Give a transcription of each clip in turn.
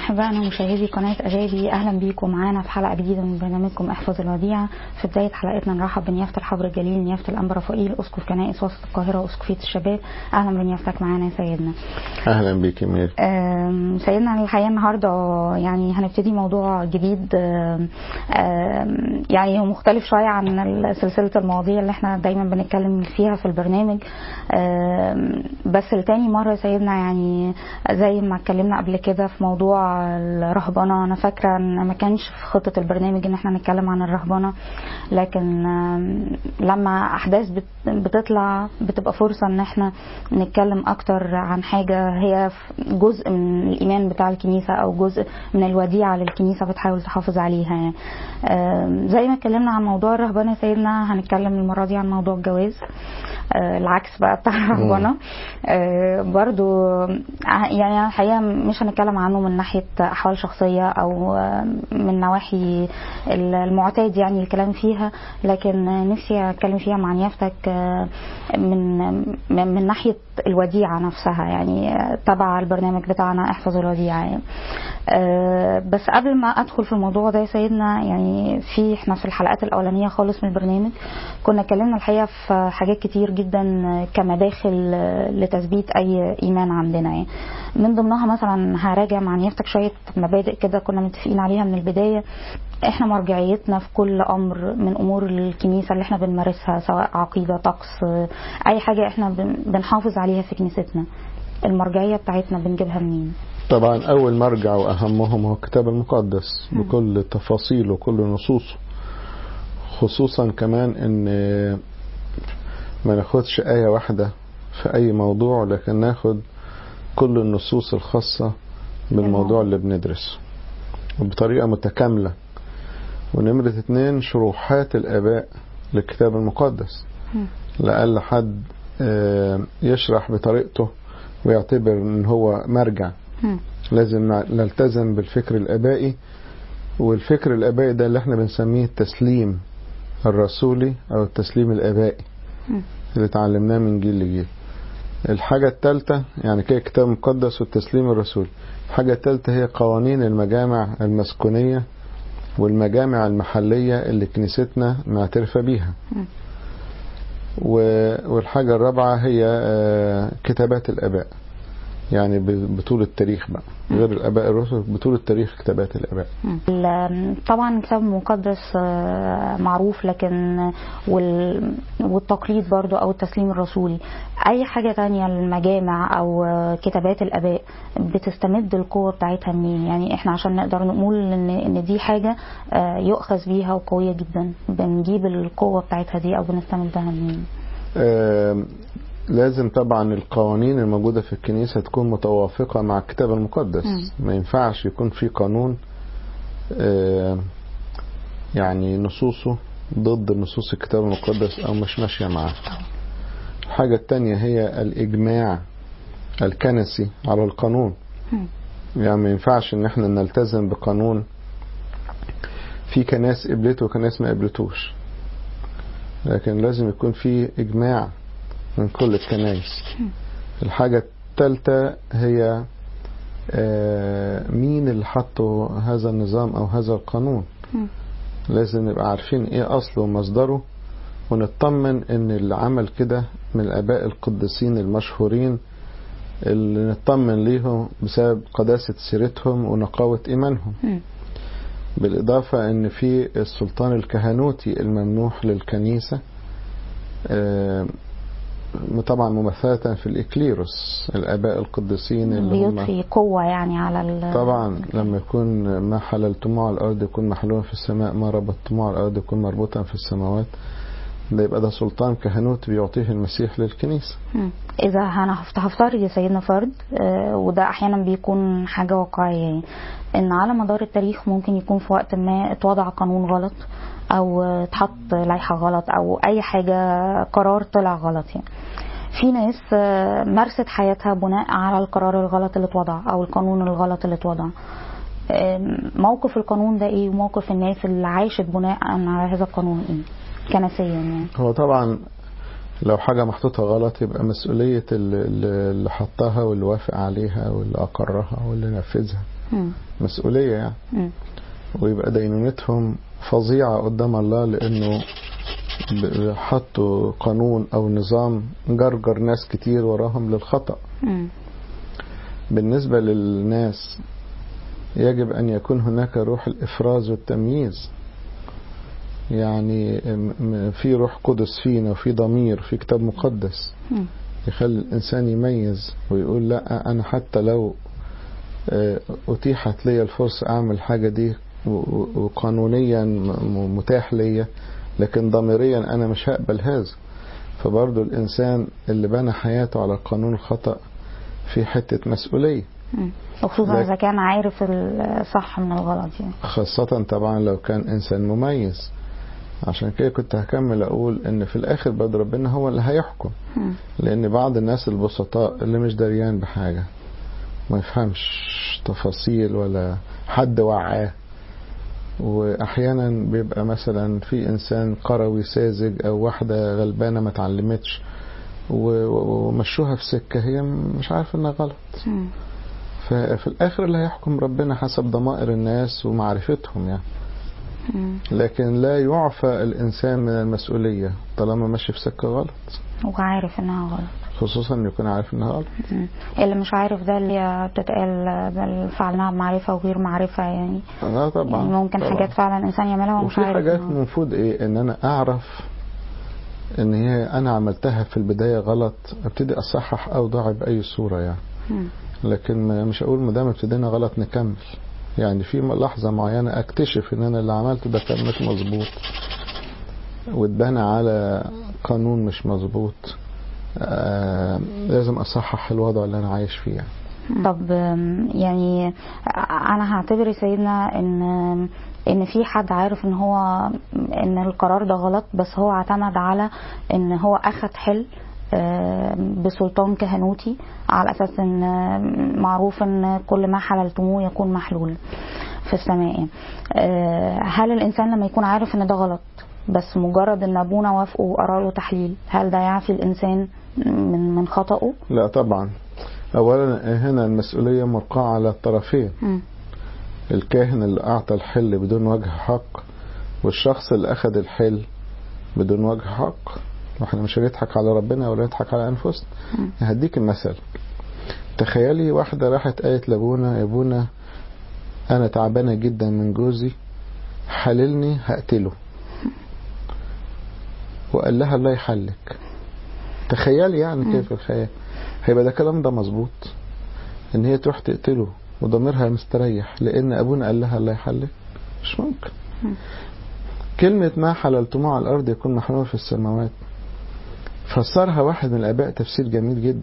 أحبائنا مشاهدي قناة أجابي أهلا بيكم معانا في حلقة جديدة من برنامجكم احفظ الوديعة في بداية حلقتنا نرحب بنيافة الحبر الجليل نيافة الأنبا رفائيل أسقف كنائس وسط القاهرة وأسقفية الشباب أهلا بنيافتك معانا يا سيدنا اهلا بيك يا مير آم، سيدنا الحقيقة النهاردة يعني هنبتدي موضوع جديد آم، آم، يعني هو مختلف شوية عن سلسلة المواضيع اللي احنا دايما بنتكلم فيها في البرنامج آم، بس لتاني مرة يا سيدنا يعني زي ما اتكلمنا قبل كده في موضوع الرهبنة أنا فاكرة إن ما كانش في خطة البرنامج إن احنا نتكلم عن الرهبنة لكن آم، لما أحداث بت- بتطلع بتبقى فرصة إن احنا نتكلم أكتر عن حاجة هي في جزء من الإيمان بتاع الكنيسة أو جزء من الوديعة اللي الكنيسة بتحاول تحافظ عليها يعني آم، زي ما اتكلمنا عن موضوع الرهبنة يا سيدنا هنتكلم المرة دي عن موضوع الجواز آه، العكس بقى بتاع الرهبنة آه، برضو ع- يعني أنا الحقيقة مش هنتكلم عنه من ناحية أحوال شخصية أو آه، من نواحي المعتاد يعني الكلام فيها لكن نفسي أتكلم فيها مع نيافتك آه، من من من ناحية الوديعة نفسها يعني آه، تبع البرنامج بتاعنا احفظ الوديعة يعني. آه، بس قبل ما ادخل في الموضوع ده يا سيدنا يعني في احنا في الحلقات الاولانيه خالص من البرنامج كنا اتكلمنا الحقيقه في حاجات كتير جدا كمداخل آه، لتثبيت اي ايمان عندنا يعني من ضمنها مثلا هراجع مع نيافتك شويه مبادئ كده كنا متفقين عليها من البدايه احنا مرجعيتنا في كل امر من امور الكنيسه اللي احنا بنمارسها سواء عقيده طقس آه، اي حاجه احنا بن- بنحافظ عليها في كنيستنا المرجعيه بتاعتنا بنجيبها منين طبعا اول مرجع واهمهم هو الكتاب المقدس بكل تفاصيله وكل نصوصه خصوصا كمان ان ما ناخدش آية واحدة في أي موضوع لكن ناخد كل النصوص الخاصة بالموضوع اللي بندرسه وبطريقة متكاملة ونمرة اتنين شروحات الآباء للكتاب المقدس مم. لأقل حد آه، يشرح بطريقته ويعتبر ان هو مرجع مم. لازم نع- نلتزم بالفكر الآبائي والفكر الآبائي ده اللي احنا بنسميه التسليم الرسولي أو التسليم الآبائي مم. اللي اتعلمناه من جيل لجيل الحاجة الثالثة يعني كده الكتاب المقدس والتسليم الرسولي الحاجة الثالثة هي قوانين المجامع المسكونية والمجامع المحلية اللي كنيستنا معترفة بيها مم. و- والحاجة الرابعة هي آه، كتابات الآباء يعني ب- بطول التاريخ بقى غير الآباء الرسل بطول التاريخ كتابات الآباء ال- طبعا الكتاب المقدس آه، معروف لكن وال- والتقليد برضو او التسليم الرسولي اي حاجة تانية المجامع او آه، كتابات الاباء بتستمد القوة بتاعتها منين يعني احنا عشان نقدر نقول ان ان دي حاجة آه، يؤخذ بيها وقوية جدا بنجيب القوة بتاعتها دي او بنستمدها منين آم، لازم طبعا القوانين الموجودة في الكنيسة تكون متوافقة مع الكتاب المقدس مم. ما ينفعش يكون في قانون آم، يعني نصوصه ضد نصوص الكتاب المقدس أو مش ماشية معاه الحاجة التانية هي الإجماع الكنسي على القانون مم. يعني ما ينفعش ان احنا نلتزم بقانون في كناس قبلته وكناس ما قبلتوش لكن لازم يكون في اجماع من كل الكنايس الحاجة الثالثة هي آه، مين اللي حطوا هذا النظام او هذا القانون مم. لازم نبقى عارفين ايه اصله ومصدره ونطمن ان اللي عمل كده من الاباء القديسين المشهورين اللي نطمن ليهم بسبب قداسة سيرتهم ونقاوة ايمانهم مم. بالإضافة أن في السلطان الكهنوتي الممنوح للكنيسة آه، طبعا ممثلة في الإكليروس الآباء القديسين اللي هم بيضفي قوة يعني على ال طبعا لما يكون ما حللتموه على الأرض يكون محلولا في السماء ما ربطتموه على الأرض يكون مربوطا في السماوات ده يبقى ده سلطان كهنوت بيعطيه المسيح للكنيسة مم. اذا هنفت- هفترض يا سيدنا فرد آه، وده احيانا بيكون حاجه واقعيه يعني ان على مدار التاريخ ممكن يكون في وقت ما اتوضع قانون غلط او آه، اتحط لائحه غلط او اي حاجه قرار طلع غلط يعني في ناس آه، مارست حياتها بناء على القرار الغلط اللي اتوضع او القانون الغلط اللي اتوضع آم، موقف القانون ده ايه وموقف الناس اللي عاشت بناء على هذا القانون ايه كنسيا يعني هو طبعا لو حاجة محطوطة غلط يبقى مسؤولية اللي, اللي حطها واللي وافق عليها واللي أقرها واللي نفذها مم. مسؤولية يعني مم. ويبقى دينونتهم فظيعة قدام الله لأنه ب- حطوا قانون أو نظام جرجر ناس كتير وراهم للخطأ مم. بالنسبة للناس يجب أن يكون هناك روح الإفراز والتمييز يعني م- م- في روح قدس فينا وفي ضمير في كتاب مقدس مم. يخلي الإنسان يميز ويقول لا أنا حتى لو آه، أتيحت لي الفرصة أعمل حاجة دي و- و- وقانونيا م- متاح لي لكن ضميريا أنا مش هقبل هذا فبرضو الإنسان اللي بنى حياته على قانون الخطأ في حتة مسؤولية مم. وخصوصا لكن- اذا كان عارف الصح من الغلط يعني خاصة طبعا لو كان إنسان مميز عشان كده كنت هكمل أقول إن في الآخر برضه ربنا هو اللي هيحكم مم. لأن بعض الناس البسطاء اللي مش دريان بحاجة ما يفهمش تفاصيل ولا حد وعاه وأحيانا بيبقى مثلا في إنسان قروي ساذج أو واحدة غلبانة ما اتعلمتش و- و- ومشوها في سكة هي مش عارفة إنها غلط مم. ففي الآخر اللي هيحكم ربنا حسب ضمائر الناس ومعرفتهم يعني مم. لكن لا يعفى الإنسان من المسؤولية طالما ماشي في سكة غلط وعارف انها غلط خصوصا إن يكون عارف إنها غلط مم. اللي مش عارف ده اللي هي بتتقال بل فعلناها بمعرفة وغير معرفة يعني اه طبعا يعني ممكن طبعا. حاجات فعلا الانسان يعملها ومش وفي عارف حاجات إنه- المفروض ايه ان انا اعرف ان هي انا عملتها في البداية غلط ابتدي اصحح اوضاعي باي صورة يعني مم. لكن ما- مش اقول ما دام ابتدينا غلط نكمل يعني في لحظة معينة اكتشف ان انا اللي عملته ده كان مش مظبوط واتبنى على قانون مش مظبوط آه لازم اصحح الوضع اللي انا عايش فيه يعني. طب أم، يعني انا هعتبر يا سيدنا ان ان في حد عارف ان هو ان القرار ده غلط بس هو اعتمد على ان هو اخد حل آم، بسلطان كهنوتي على اساس ان آم، معروف ان كل ما حللتموه يكون محلول في السماء يعني. آه، هل الانسان لما يكون عارف ان ده غلط بس مجرد ان ابونا وافقه وقرا له تحليل هل ده يعفي الانسان من من خطأه؟ لا طبعا اولا هنا المسؤولية مرقعة على الطرفين مم. الكاهن اللي أعطى الحل بدون وجه حق والشخص اللي أخذ الحل بدون وجه حق واحنا مش هنضحك على ربنا ولا نضحك على أنفسنا مم. هديك المثل تخيلي واحدة راحت قالت لأبونا يا أبونا أنا تعبانة جدا من جوزي حللني هقتله وقال لها الله يحلك تخيلي يعني كيف الخيال هيبقى ده كلام ده مظبوط ان هي تروح تقتله وضميرها مستريح لان ابونا قال لها الله يحلك مش ممكن مم. كلمة ما حللتموه على الأرض يكون محلول في السماوات فسرها واحد من الآباء تفسير جميل جدا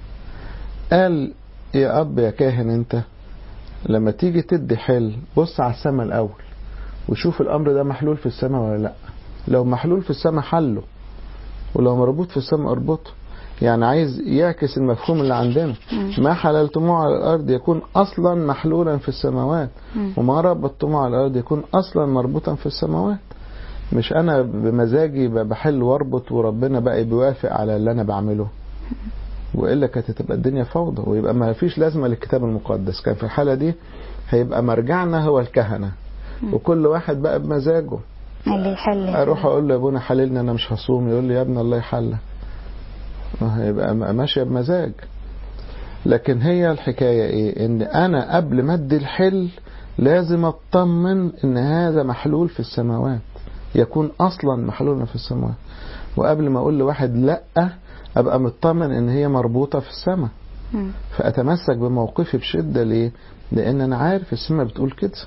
قال يا أب يا كاهن أنت لما تيجي تدي حل بص على السماء الأول وشوف الأمر ده محلول في السماء ولا لأ لو محلول في السماء حله ولو مربوط في السماء اربطه يعني عايز يعكس المفهوم اللي عندنا مم. ما حللتموه على الأرض يكون أصلا محلولا في السماوات مم. وما ربطتموه على الأرض يكون أصلا مربوطا في السماوات مش أنا بمزاجي ب- بحل واربط وربنا بقى بيوافق على اللي أنا بعمله وإلا كانت هتبقى الدنيا فوضى ويبقى ما فيش لازمة للكتاب المقدس كان في الحالة دي هيبقى مرجعنا هو الكهنة وكل واحد بقى بمزاجه اللي يحل اروح اقول له يا ابونا حللني انا مش هصوم يقول لي يا ابني الله يحلك ما هيبقى م- ماشيه بمزاج لكن هي الحكايه ايه ان انا قبل ما ادي الحل لازم اطمن ان هذا محلول في السماوات يكون اصلا محلولا في السماوات وقبل ما اقول لواحد لا ابقى مطمن ان هي مربوطه في السماء مم. فاتمسك بموقفي بشده ليه لان انا عارف السماء بتقول كده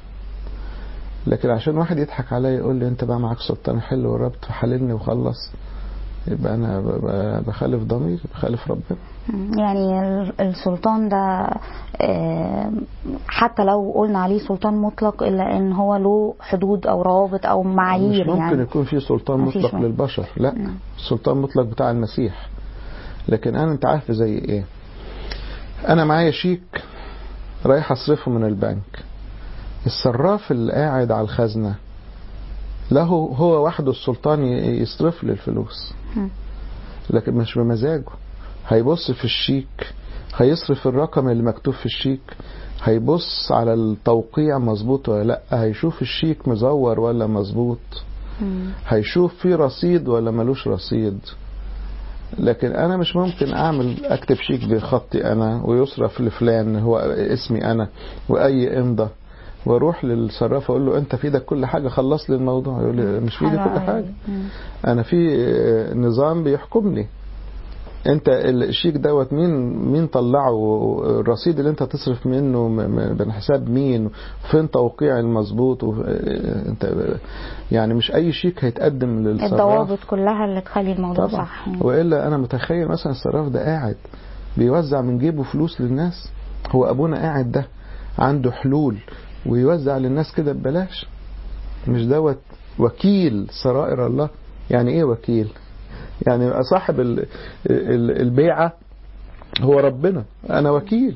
لكن عشان واحد يضحك عليا يقول لي انت بقى معاك سلطان حل وربط فحللني وخلص يبقى انا ب- ب- بخالف ضميري بخالف ربنا مم. يعني ال- السلطان ده آه، حتى لو قلنا عليه سلطان مطلق الا ان هو له حدود او روابط او مش معايير ممكن يعني يكون في سلطان مفيش مطلق ممكن. للبشر لا نعم. السلطان مطلق بتاع المسيح لكن انا انت عارف زي ايه انا معايا شيك رايح اصرفه من البنك الصراف اللي قاعد على الخزنه له هو وحده السلطان ي- يصرف لي الفلوس مم. لكن مش بمزاجه هيبص في الشيك هيصرف الرقم اللي مكتوب في الشيك هيبص على التوقيع مظبوط ولا لا هيشوف الشيك مزور ولا مظبوط مم. هيشوف فيه رصيد ولا ملوش رصيد لكن انا مش ممكن اعمل اكتب شيك بخطي انا ويصرف لفلان هو اسمي انا واي امضى واروح للصراف اقول له انت في ايدك كل حاجه خلص لي الموضوع يقول لي مش في ايدي حلو كل أوي. حاجه مم. انا في آه، نظام بيحكمني انت الشيك دوت مين مين طلعه الرصيد اللي انت تصرف منه م- م- من حساب مين فين توقيع المظبوط و- اه، انت يعني مش اي شيك هيتقدم للصراف الضوابط كلها اللي تخلي الموضوع طبعا صح يعني. والا انا متخيل مثلا الصراف ده قاعد بيوزع من جيبه فلوس للناس هو ابونا قاعد ده عنده حلول ويوزع للناس كده ببلاش مش دوت وكيل سرائر الله يعني ايه وكيل يعني يبقى صاحب ال- ال- البيعه هو ربنا انا وكيل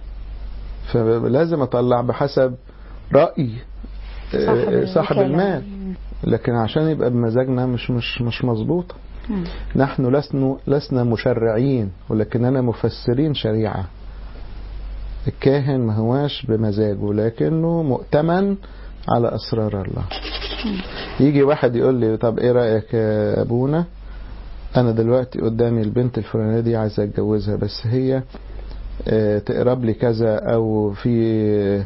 فلازم اطلع بحسب راي آه، صاحب الوكالة. المال مم. لكن عشان يبقى بمزاجنا مش مش مش مظبوطه مم. نحن لسنا لسنا مشرعين ولكننا مفسرين شريعة الكاهن ما هواش بمزاجه لكنه مؤتمن على أسرار الله يجي واحد يقول لي طب ايه رأيك يا أبونا أنا دلوقتي قدامي البنت الفلانية دي عايز أتجوزها بس هي آه، تقرب لي كذا أو في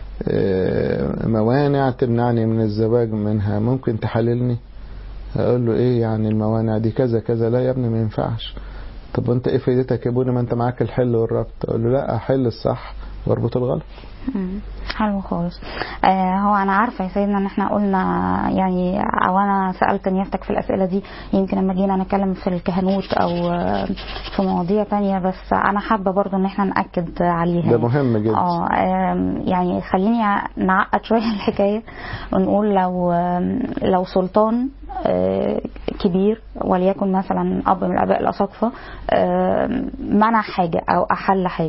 آه، موانع تمنعني من الزواج منها ممكن تحللني هقول له ايه يعني الموانع دي كذا كذا لا يا ابني ما ينفعش طب وانت ايه فايدتك يا ابونا ما انت معاك الحل والربط اقول له لا احل الصح واربط الغلط مم. حلو خالص آه هو انا عارفه يا سيدنا ان احنا قلنا يعني او انا سالت نيافتك في الاسئله دي يمكن لما جينا نتكلم في الكهنوت او آه، في مواضيع تانية بس انا حابه برضو ان احنا ناكد عليها ده مهم جدا اه آم، يعني خليني نعقد شويه الحكايه ونقول لو آم، لو سلطان آه، كبير وليكن مثلا اب من الاباء الاساقفه آم، منع حاجه او احل حاجه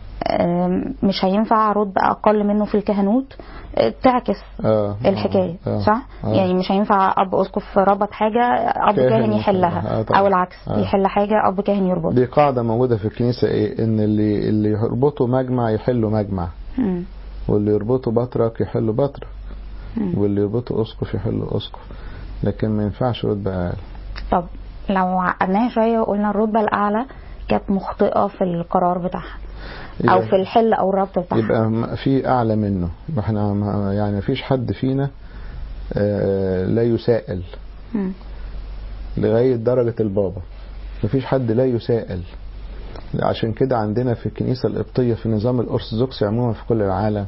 آم، مش هينفع ارد اقل منه في الكهنوت آه، تعكس اه الحكايه آه، صح آه. يعني مش هينفع اب اسقف ربط حاجه اب كاهن كاهن يحلها. يحلها آه، طبعا. او العكس آه. يحل حاجه اب كاهن يربط دي قاعدة موجودة في الكنيسة ايه ان اللي اللي يربطوا مجمع يحلوا مجمع مم. واللي يربطوا بطرك يحلوا بطرك مم. واللي يربطوا اسقف يحلوا اسقف لكن ما ينفعش رتبة اقل طب لو عقدناها شويه وقلنا الرتبه الاعلى كانت مخطئه في القرار بتاعها او يبقى- في الحل او الربط بتاعها يبقى م- في اعلى منه احنا ما- يعني مفيش حد فينا آه، لا يسائل مم. لغاية درجة البابا مفيش حد لا يسائل عشان كده عندنا في الكنيسة القبطية في النظام الأرثوذكسي عموما في كل العالم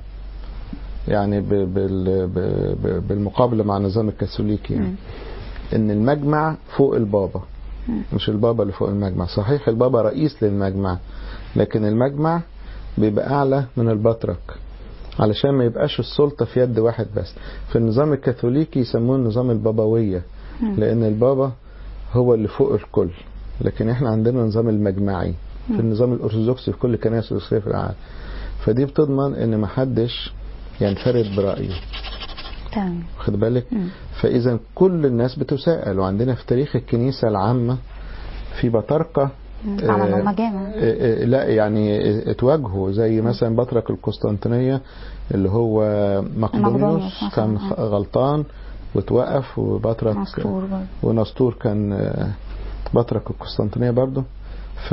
يعني ب- بال- ب- ب- بالمقابلة مع النظام الكاثوليكي يعني مم. إن المجمع فوق البابا مم. مش البابا اللي فوق المجمع صحيح البابا رئيس للمجمع لكن المجمع بيبقى أعلى من البطرك علشان ما يبقاش السلطة في يد واحد بس في النظام الكاثوليكي يسموه النظام البابوية مم. لأن البابا هو اللي فوق الكل لكن احنا عندنا النظام المجمعي في مم. النظام الأرثوذكسي في كل الكنائس الأرثوذكسية في العالم فدي بتضمن ان محدش ينفرد برأيه تمام واخد بالك مم. فإذا كل الناس بتساءل وعندنا في تاريخ الكنيسة العامة في بطاركة مم. آه، عملوا مجامع آه، آه، لا يعني اتواجهوا زي مثلا بطرك القسطنطينية اللي هو مقدونيوس مقدونيوس مثلا، كان آه. غلطان وتوقف وبطرك مسطور برضه. ونسطور كان آه، بطرك القسطنطينية برضو ف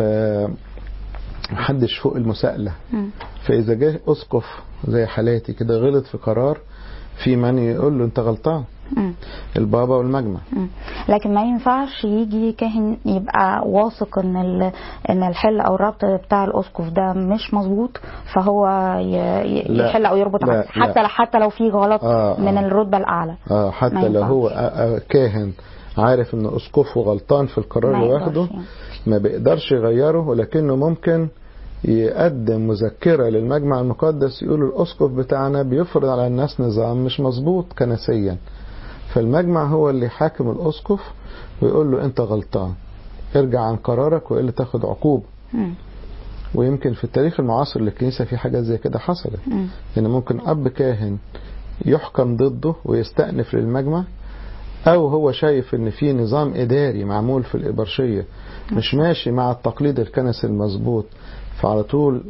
محدش فوق المساءلة مم. فإذا جه أسقف زي حالاتي كده غلط في قرار في من يقول له أنت غلطان مم. البابا والمجمع مم. لكن ما ينفعش يجي كاهن يبقى واثق ان ال- ان الحل او الربط بتاع الاسقف ده مش مظبوط فهو ي- ي- لا. يحل او يربط لا، عكس حتى لا. حتى لو في غلط آه، من آه. الرتبه الاعلى آه ما حتى لو ينفعش. هو آه، آه، كاهن عارف ان اسقفه غلطان في القرار ما اللي يقدرش واخده يعني. ما بيقدرش يغيره ولكنه ممكن يقدم مذكرة للمجمع المقدس يقول الأسقف بتاعنا بيفرض على الناس نظام مش مظبوط كنسيا فالمجمع هو اللي حاكم الأسقف ويقول له أنت غلطان ارجع عن قرارك وإلا تاخد عقوبة مم. ويمكن في التاريخ المعاصر للكنيسة في حاجات زي كده حصلت مم. ان ممكن اب كاهن يحكم ضده ويستأنف للمجمع او هو شايف ان في نظام اداري معمول في الابرشيه مش ماشي مع التقليد الكنسي المظبوط فعلى طول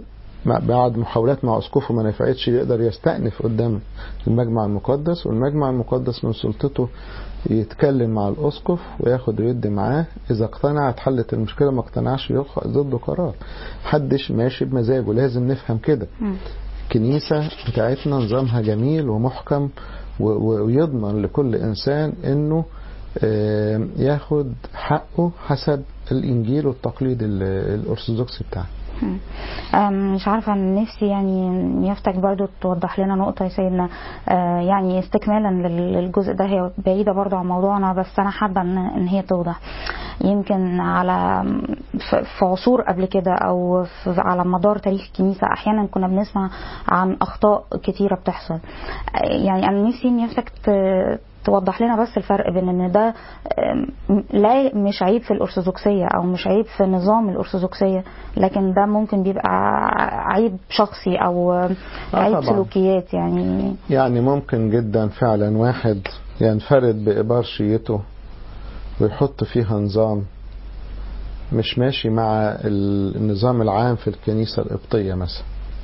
مع- بعد محاولات مع اسقفه ما نفعتش يقدر يستأنف قدام المجمع المقدس والمجمع المقدس من سلطته يتكلم مع الاسقف وياخد ويدي معاه اذا اقتنع اتحلت المشكله ما اقتنعش ياخد ضده قرار محدش ماشي بمزاجه لازم نفهم كده مم. الكنيسة بتاعتنا نظامها جميل ومحكم و- و- ويضمن لكل إنسان إنه آه، ياخد حقه حسب الإنجيل والتقليد ال- الأرثوذكسي بتاعه مم. أم، مش عارفة نفسي يعني يفتك برضو توضح لنا نقطة يا سيدنا آه، يعني استكمالا لل- للجزء ده هي بعيدة برضو عن موضوعنا بس أنا حابة إن إن هي توضح يمكن على في في عصور قبل كده أو في على مدار تاريخ الكنيسة أحيانا كنا بنسمع عن أخطاء كتيرة بتحصل آه، يعني أنا نفسي إن يفتك ت- توضح لنا بس الفرق بين ان ده آم، لا مش عيب في الارثوذكسيه او مش عيب في نظام الارثوذكسيه لكن ده ممكن بيبقى عيب شخصي او عيب طبعاً. سلوكيات يعني يعني ممكن جدا فعلا واحد ينفرد بإبارشيته ويحط فيها نظام مش ماشي مع ال- النظام العام في الكنيسة القبطية مثلا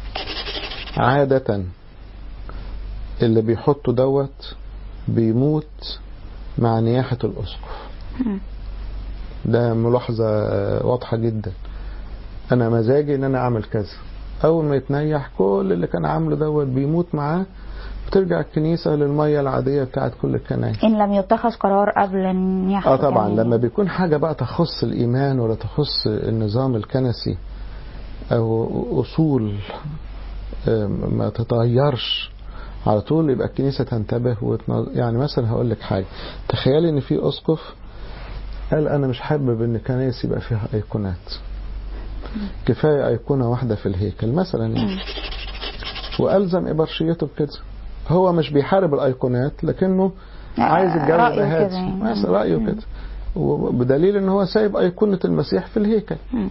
عادة اللي بيحطه دوت بيموت مع نياحة الأسقف مم. ده ملاحظة واضحة جدا أنا مزاجي إن أنا أعمل كذا أول ما يتنيح كل اللي كان عامله دوت بيموت معاه بترجع الكنيسة للمية العادية بتاعت كل الكنائس ان لم يتخذ قرار قبل ان يحصل اه طبعا يعني لما بيكون حاجة بقى تخص الإيمان ولا تخص النظام الكنسي أو أصول آه، ما تتغيرش على طول يبقى الكنيسة تنتبه وتنظ... يعني مثلا هقول لك حاجة تخيلي إن في أسقف قال أنا مش حابب إن الكنائس يبقى فيها أيقونات كفاية أيقونة واحدة في الهيكل مثلا يعني وألزم إبرشيته بكده هو مش بيحارب الأيقونات لكنه عايز الجو رأيه يبقى هادي كده يعني. بس رأيه مم. كده وبدليل ان هو سايب أيقونة المسيح في الهيكل مم.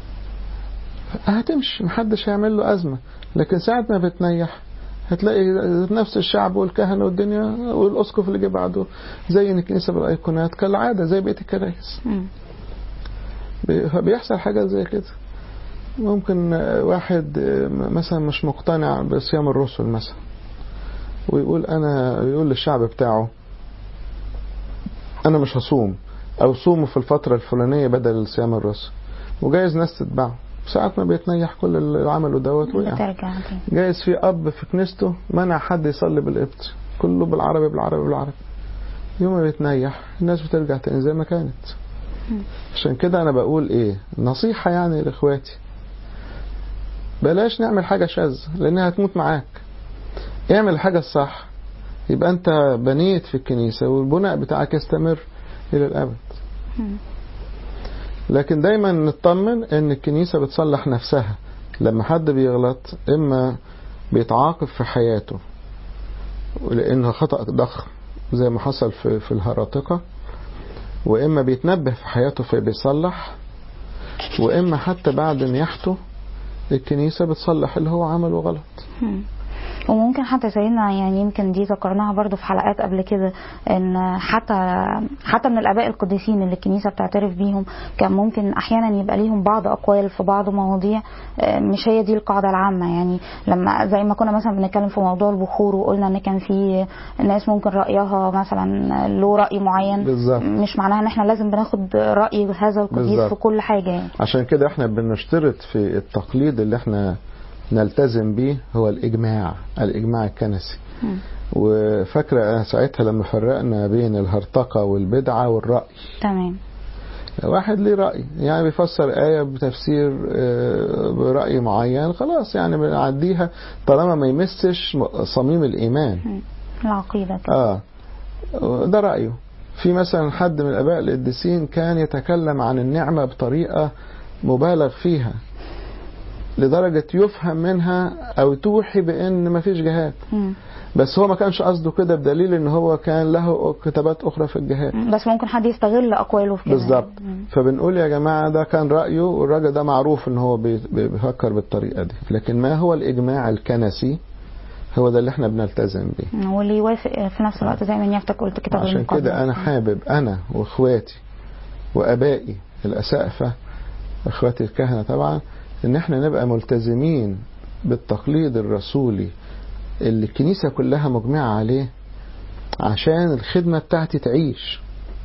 هتمشي محدش هيعمل له أزمة لكن ساعة ما بتنيح هتلاقي نفس الشعب والكهنة والدنيا والأسقف اللي جه بعده زي إن الكنيسة بالأيقونات كالعادة زي بقية الكنائس مم. بي- فبيحصل حاجة زي كده ممكن آه، واحد آه، مثلا مش مقتنع بصيام الرسل مثلا ويقول أنا يقول للشعب بتاعه أنا مش هصوم أو صوموا في الفترة الفلانية بدل صيام الرسل وجايز ناس تتبعه ساعة ما بيتنيح كل اللي عمله دوت وقع بترجع تاني جايز في أب في كنيسته منع حد يصلي بالقبط كله بالعربي بالعربي بالعربي يوم ما بيتنيح الناس بترجع تاني زي ما كانت مم. عشان كده أنا بقول إيه نصيحة يعني لإخواتي بلاش نعمل حاجة شاذة لأنها هتموت معاك اعمل الحاجة الصح يبقى أنت بنيت في الكنيسة والبناء بتاعك يستمر إلى الأبد مم. لكن دايما نطمن ان الكنيسة بتصلح نفسها لما حد بيغلط اما بيتعاقب في حياته لانه خطأ ضخم زي ما حصل في, في الهراطقة واما بيتنبه في حياته فبيصلح واما حتى بعد نياحته الكنيسة بتصلح اللي هو عمله غلط مم. وممكن حتى سيدنا يعني يمكن دي ذكرناها برضو في حلقات قبل كده ان حتى حتى من الاباء القديسين اللي الكنيسه بتعترف بيهم كان ممكن احيانا يبقى ليهم بعض اقوال في بعض مواضيع آه، مش هي دي القاعده العامه يعني لما زي ما كنا مثلا بنتكلم في موضوع البخور وقلنا ان كان في ناس ممكن رايها مثلا له راي معين بالظبط. مش معناها ان احنا لازم بناخد راي هذا القديس بالظبط. في كل حاجه يعني عشان كده احنا بنشترط في التقليد اللي احنا نلتزم بيه هو الإجماع الإجماع الكنسي مم. وفاكرة ساعتها لما فرقنا بين الهرطقة والبدعة والرأي تمام واحد ليه رأي يعني بيفسر آية بتفسير آه، برأي معين خلاص يعني بنعديها طالما ما يمسش صميم الإيمان مم. العقيده كده اه ده رأيه في مثلا حد من الآباء القديسين كان يتكلم عن النعمة بطريقة مبالغ فيها لدرجة يفهم منها أو توحي بأن مفيش جهاد مم. بس هو ما كانش قصده كده بدليل ان هو كان له كتابات اخرى في الجهاد بس ممكن حد يستغل اقواله في كده بالظبط مم. فبنقول يا جماعة ده كان رأيه والراجل ده معروف ان هو بي- بي- بيفكر بالطريقة دي لكن ما هو الإجماع الكنسي هو ده اللي احنا بنلتزم بيه واللي يوافق في نفس الوقت زي ما نيافتك قلت كتاب عشان المقدس كده أنا حابب أنا وإخواتي وأبائي الأسقفة إخواتي الكهنة طبعا إن إحنا نبقى ملتزمين بالتقليد الرسولي اللي الكنيسة كلها مجمعة عليه عشان الخدمة بتاعتي تعيش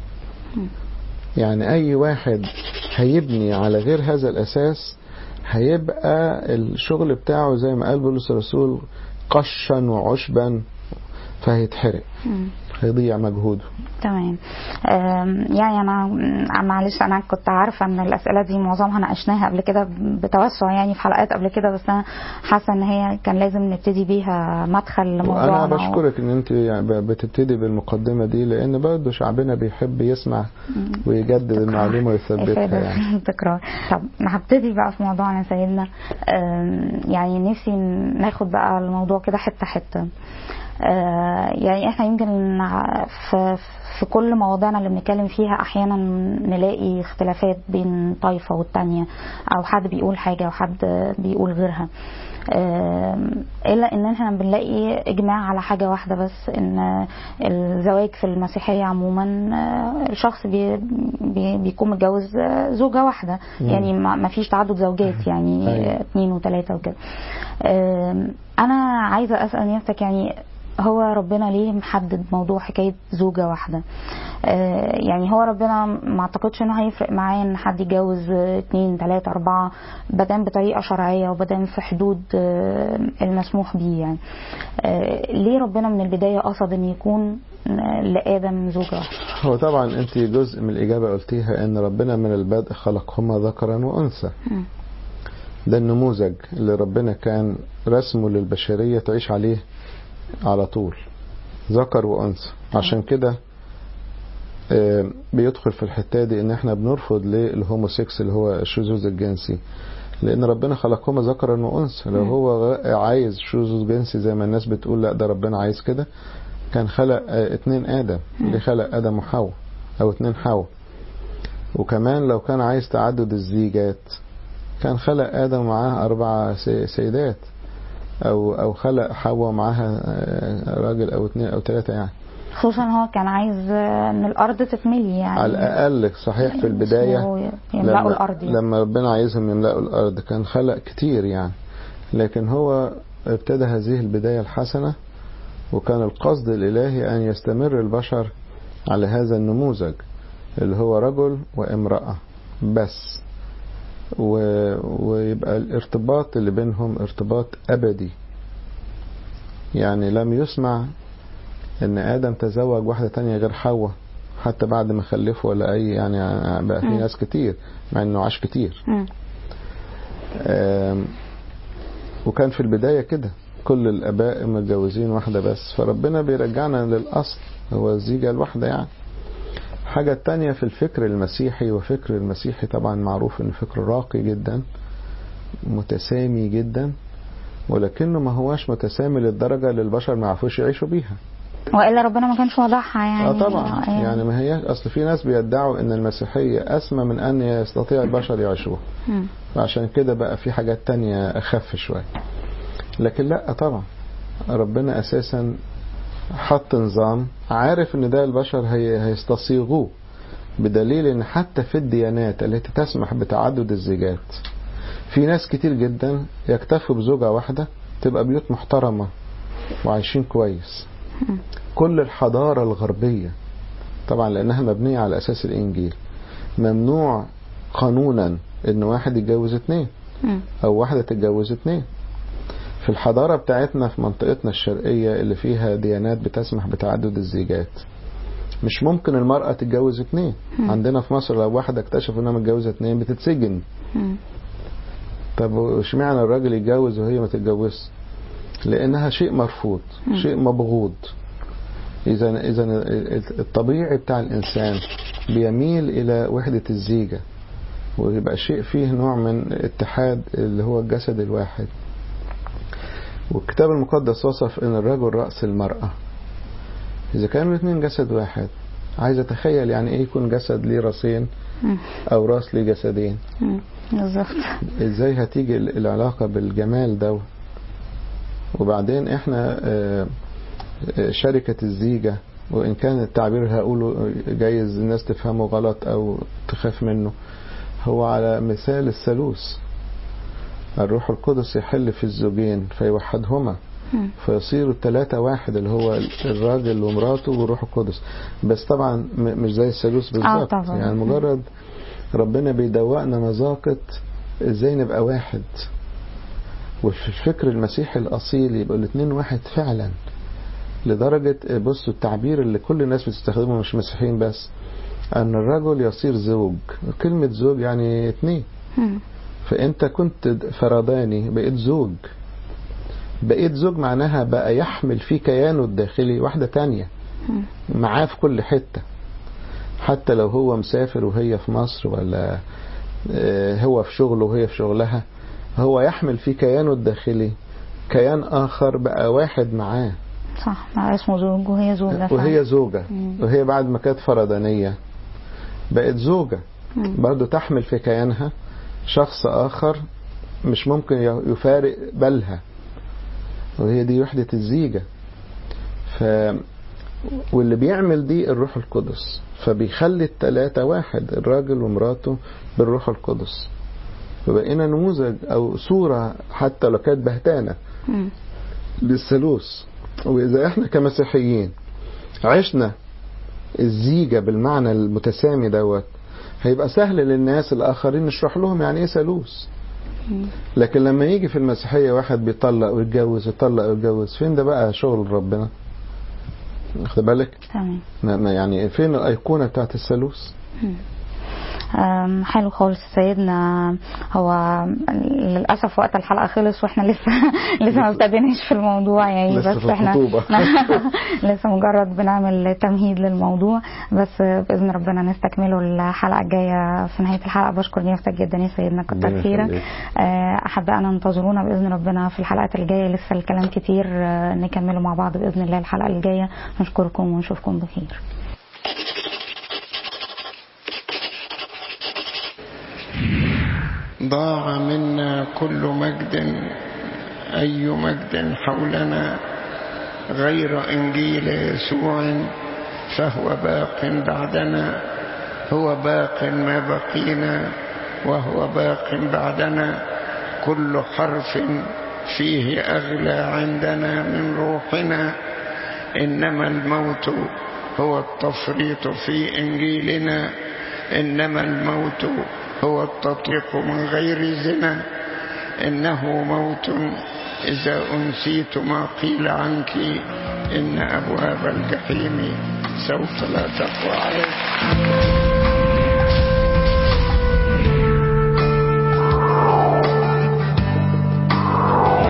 يعني أي واحد هيبني على غير هذا الأساس هيبقى الشغل بتاعه زي ما قال بولس الرسول قشا وعشبا فهيتحرق مم. هيضيع مجهوده تمام أم، يعني انا م- معلش انا كنت عارفه ان الاسئله دي معظمها ناقشناها قبل كده بتوسع يعني في حلقات قبل كده بس انا حاسه ان هي كان لازم نبتدي بيها مدخل وانا لموضوعنا بشكرك ان انت يعني ب- بتبتدي بالمقدمه دي لان برضه شعبنا بيحب يسمع ويجدد المعلومه ويثبتها إفادة يعني تكرار طب هبتدي بقى في موضوعنا يا سيدنا أم، يعني نفسي ناخد بقى الموضوع كده حتة حتة آه، يعني احنا يمكن ع- في في كل مواضيعنا اللي بنتكلم فيها احيانا نلاقي اختلافات بين طائفة والتانية او حد بيقول حاجة وحد بيقول غيرها آم، الا ان احنا بنلاقي اجماع على حاجه واحده بس ان الزواج في المسيحيه عموما آه، الشخص بي بي بيكون متجوز آه، زوجه واحده مم. يعني ما ما فيش تعدد زوجات يعني أيوة. آه، اثنين وثلاثه وكده آم، انا عايزه اسال نفسك يعني هو ربنا ليه محدد موضوع حكايه زوجه واحده آه، يعني هو ربنا ما اعتقدش انه هيفرق معاه ان حد يتجوز آه، اتنين تلاته اربعه بدام بطريقه شرعيه وبدام في حدود آه، المسموح بيه يعني آه، ليه ربنا من البدايه قصد ان يكون آه، لادم زوجه واحده هو طبعا انت جزء من الاجابه قلتيها ان ربنا من البدء خلقهما ذكرا وانثى مم. ده النموذج اللي ربنا كان رسمه للبشريه تعيش عليه على طول ذكر وانثى عشان كده آه، بيدخل في الحته دي ان احنا بنرفض للهوموسيكس اللي هو الشذوذ الجنسي لان ربنا خلقهما ذكرا وانثى لو مم. هو غ- عايز شذوذ جنسي زي ما الناس بتقول لا ده ربنا عايز كده كان خلق آه، اتنين ادم اللي خلق ادم وحواء او اتنين حواء وكمان لو كان عايز تعدد الزيجات كان خلق ادم معاه اربع سي- سيدات او او خلق حواء معاها آه، راجل او اتنين او ثلاثه يعني خصوصا هو كان عايز آه، ان الارض تتملي يعني على الاقل صحيح في البدايه اسمه يملأوا الارض يعني. لما ربنا عايزهم يملأوا الأرض كان خلق كتير يعني لكن هو ابتدى هذه البداية الحسنة وكان القصد الإلهي أن يستمر البشر على هذا النموذج اللي هو رجل وامرأة بس و... ويبقى الارتباط اللي بينهم ارتباط أبدي يعني لم يسمع ان ادم تزوج واحدة تانية غير حواء حتى بعد ما خلفه ولا اي يعني بقى في مم. ناس كتير مع انه عاش كتير مم. آم، وكان في البداية كده كل الآباء متجوزين واحدة بس فربنا بيرجعنا للأصل هو الزيجة الواحدة يعني حاجة تانية في الفكر المسيحي وفكر المسيحي طبعا معروف انه فكر راقي جدا متسامي جدا ولكنه ما هواش متسامي للدرجة اللي البشر ما يعرفوش يعيشوا بيها والا ربنا ما كانش وضعها يعني اه طبعا آه، يعني ما هي اصل في ناس بيدعوا ان المسيحية اسمى من ان يستطيع البشر يعيشوها مم. وعشان كده بقى في حاجات تانية أخف شوية لكن لا طبعا ربنا أساسا حط نظام عارف ان ده البشر هي هيستصيغوه بدليل ان حتى في الديانات التي تسمح بتعدد الزيجات في ناس كتير جدا يكتفوا بزوجة واحدة تبقى بيوت محترمة وعايشين كويس كل الحضارة الغربية طبعا لأنها مبنية على أساس الإنجيل ممنوع قانونا ان واحد يتجوز اتنين مم. او واحدة تتجوز اتنين في الحضارة بتاعتنا في منطقتنا الشرقية اللي فيها ديانات بتسمح بتعدد الزيجات مش ممكن المرأة تتجوز اتنين مم. عندنا في مصر لو واحدة اكتشف انها متجوزة اتنين بتتسجن مم. طب واشمعنى الراجل يتجوز وهي ما تتجوزش لانها شيء مرفوض مم. شيء مبغوض اذا اذا الطبيعي بتاع الانسان بيميل الى وحدة الزيجة ويبقى شيء فيه نوع من اتحاد اللي هو الجسد الواحد والكتاب المقدس وصف ان الرجل رأس المرأة اذا كانوا الاثنين جسد واحد عايز اتخيل يعني ايه يكون جسد ليه راسين مم. او راس ليه جسدين مم. بالظبط ازاي هتيجي ال- العلاقة بالجمال ده وبعدين احنا آه، آه، شركة الزيجة وان كان التعبير هقوله جايز الناس تفهمه غلط او تخاف منه هو على مثال الثالوث الروح القدس يحل في الزوجين فيوحدهما مم. فيصيروا الثلاثة واحد اللي هو الراجل ومراته والروح القدس بس طبعا م- مش زي الثالوث بالظبط طبعاً. يعني مجرد ربنا بيدوقنا مذاقة ازاي نبقى واحد وفي الفكر المسيحي الأصيل يبقوا الاثنين واحد فعلا لدرجة بصوا التعبير اللي كل الناس بتستخدمه مش مسيحيين بس أن الرجل يصير زوج كلمة زوج يعني اثنين مم. فأنت كنت فرداني بقيت زوج بقيت زوج معناها بقى يحمل في كيانه الداخلي واحدة تانية مم. معاه في كل حتة حتى لو هو مسافر وهي في مصر ولا آه، هو في شغله وهي في شغلها هو يحمل في كيانه الداخلي كيان آخر بقى واحد معاه صح ما اسمه زوج وهي زوجة فعلا. وهي زوجة مم. وهي بعد ما كانت فردانية بقت زوجة مم. برضو تحمل في كيانها شخص آخر مش ممكن ي- يفارق بالها وهي دي وحدة الزيجة ف واللي بيعمل دي الروح القدس فبيخلي التلاتة واحد الراجل ومراته بالروح القدس فبقينا نموذج أو صورة حتى لو كانت بهتانة مم. للثالوث وإذا احنا كمسيحيين عشنا الزيجة بالمعنى المتسامي دوت هيبقى سهل للناس الآخرين نشرح لهم يعني إيه ثالوث مم. لكن لما يجي في المسيحية واحد بيطلق ويتجوز يطلق ويتجوز فين ده بقى شغل ربنا واخد بالك تمام ما ما يعني فين الأيقونة بتاعت الثالوث أم، حلو خالص سيدنا هو للاسف وقت الحلقه خلص واحنا لسه لسه ما ابتديناش في الموضوع يعني لسه بس في احنا الخطوبة. لسه مجرد بنعمل تمهيد للموضوع بس باذن ربنا نستكمله الحلقه الجايه في نهايه الحلقه بشكر نيافتك جدا يا سيدنا كتر ربنا خيرك يخليك. آه، احبائنا انتظرونا باذن ربنا في الحلقات الجايه لسه الكلام كتير آه، نكمله مع بعض باذن الله الحلقه الجايه نشكركم ونشوفكم بخير ضاع منا كل مجد أي مجد حولنا غير إنجيل يسوع فهو باق بعدنا هو باق ما بقينا وهو باق بعدنا كل حرف فيه أغلى عندنا من روحنا إنما الموت هو التفريط في إنجيلنا إنما الموت هو التطليق من غير زنا إنه موت إذا أنسيت ما قيل عنك إن أبواب الجحيم سوف لا تقوى عليك